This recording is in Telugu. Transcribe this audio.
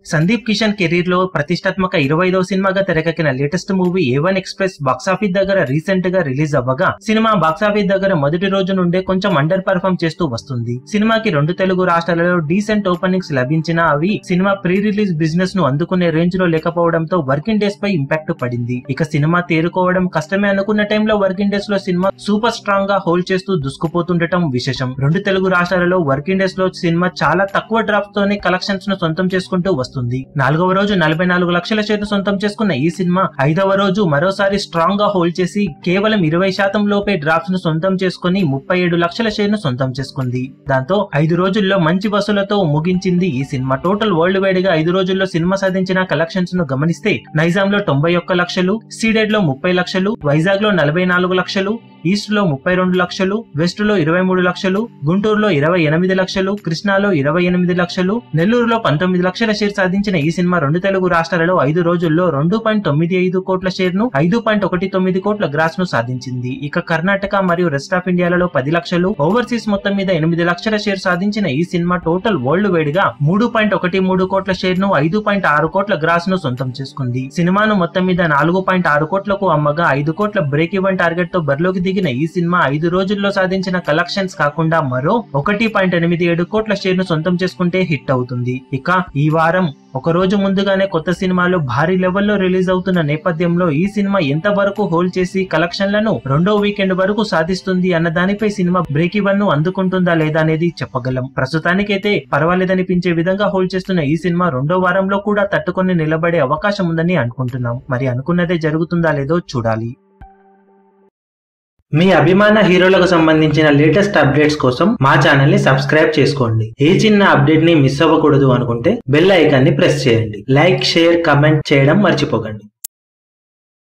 సందీప్ కిషన్ కెరీర్ లో ప్రతిష్టాత్మక ఇరవైదో సినిమాగా తెరకెక్కిన latest movie A One Express box office దగ్గర రీసెంట్ గా రిలీజ్ అవ్వగా సినిమా బాక్సాఫీస్ దగ్గర మొదటి రోజు నుండే కొంచెం అండర్ పర్ఫామ్ చేస్తూ వస్తుంది సినిమాకి రెండు తెలుగు రాష్ట్రాలలో డీసెంట్ ఓపెనింగ్స్ లభించినా అవి సినిమా ప్రీ రిలీజ్ బిజినెస్ ను అందుకునే రేంజ్ లో లేకపోవడంతో వర్కింగ్ డేస్ పై ఇంపాక్ట్ పడింది ఇక సినిమా తేరుకోవడం కష్టమే అనుకున్న టైంలో వర్కింగ్ డేస్ లో సినిమా సూపర్ స్ట్రాంగ్ గా హోల్డ్ చేస్తూ దుసుకుపోతుండటం విశేషం రెండు తెలుగు రాష్ట్రాలలో వర్కింగ్ డేస్ లో సినిమా చాలా తక్కువ డ్రాప్స్ తోనే కలెక్షన్స్ ను సొంతం చేసుకుంటూ వస్తుంది నాలుగవ రోజు నలభై నాలుగు లక్షల షేర్లు సొంతం చేసుకున్న ఈ సినిమా ఐదవ రోజు మరోసారి స్ట్రాంగ్ గా హోల్డ్ చేసి కేవలం ఇరవై శాతం లోపే డ్రాప్స్ ను సొంతం చేసుకుని ముప్పై ఏడు లక్షల షేర్ ను సొంతం చేసుకుంది దాంతో ఐదు రోజుల్లో మంచి వసూలతో ముగించింది ఈ సినిమా టోటల్ వరల్డ్ వైడ్ గా ఐదు రోజుల్లో సినిమా సాధించిన కలెక్షన్స్ ను గమనిస్తే నైజాం లో తొంభై ఒక్క లక్షలు సీడెడ్ లో ముప్పై లక్షలు వైజాగ్ లో నలభై నాలుగు లక్షలు ఈస్ట్ లో ముప్పై రెండు లక్షలు వెస్ట్ లో ఇరవై మూడు లక్షలు గుంటూరులో ఇరవై ఎనిమిది లక్షలు కృష్ణాలో ఇరవై ఎనిమిది లక్షలు నెల్లూరులో పంతొమ్మిది లక్షల షేర్ సాధించిన ఈ సినిమా రెండు తెలుగు రాష్ట్రాలలో ఐదు రోజుల్లో రెండు పాయింట్ తొమ్మిది ఐదు కోట్ల షేర్ ను ఐదు పాయింట్ ఒకటి తొమ్మిది కోట్ల గ్రాస్ ను సాధించింది ఇక కర్ణాటక మరియు రెస్ట్ ఆఫ్ ఇండియాలలో పది లక్షలు ఓవర్సీస్ మొత్తం మీద ఎనిమిది లక్షల షేర్ సాధించిన ఈ సినిమా టోటల్ వరల్డ్ వైడ్ గా మూడు పాయింట్ ఒకటి మూడు కోట్ల షేర్ ను ఐదు పాయింట్ ఆరు కోట్ల గ్రాస్ ను సొంతం చేసుకుంది సినిమాను మొత్తం మీద నాలుగు పాయింట్ ఆరు కోట్లకు అమ్మగా ఐదు కోట్ల బ్రేక్ ఈవెన్ టార్గెట్ తో బరిలోకి దిగిన ఈ సినిమా ఐదు రోజుల్లో సాధించిన కలెక్షన్స్ కాకుండా మరో ఒకటి పాయింట్ ఎనిమిది ఏడు కోట్ల షేర్ ను సొంతం చేసుకుంటే హిట్ అవుతుంది ఇక ఈ వారం ఒక రోజు ముందుగానే కొత్త సినిమాలు భారీ లెవెల్లో రిలీజ్ అవుతున్న నేపథ్యంలో ఈ సినిమా ఎంత వరకు హోల్డ్ చేసి కలెక్షన్లను రెండో వీకెండ్ వరకు సాధిస్తుంది అన్న దానిపై సినిమా బ్రేక్ ఈవెన్ ను అందుకుంటుందా లేదా అనేది చెప్పగలం ప్రస్తుతానికైతే పర్వాలేదనిపించే విధంగా హోల్డ్ చేస్తున్న ఈ సినిమా రెండో వారంలో కూడా తట్టుకొని నిలబడే అవకాశం ఉందని అనుకుంటున్నాం మరి అనుకున్నదే జరుగుతుందా లేదో చూడాలి మీ అభిమాన హీరోలకు సంబంధించిన లేటెస్ట్ అప్డేట్స్ కోసం మా ఛానల్ ని సబ్స్క్రైబ్ చేసుకోండి ఏ చిన్న అప్డేట్ ని మిస్ అవ్వకూడదు అనుకుంటే బెల్ ఐకాన్ ని ప్రెస్ చేయండి లైక్ షేర్ కమెంట్ చేయడం మర్చిపోకండి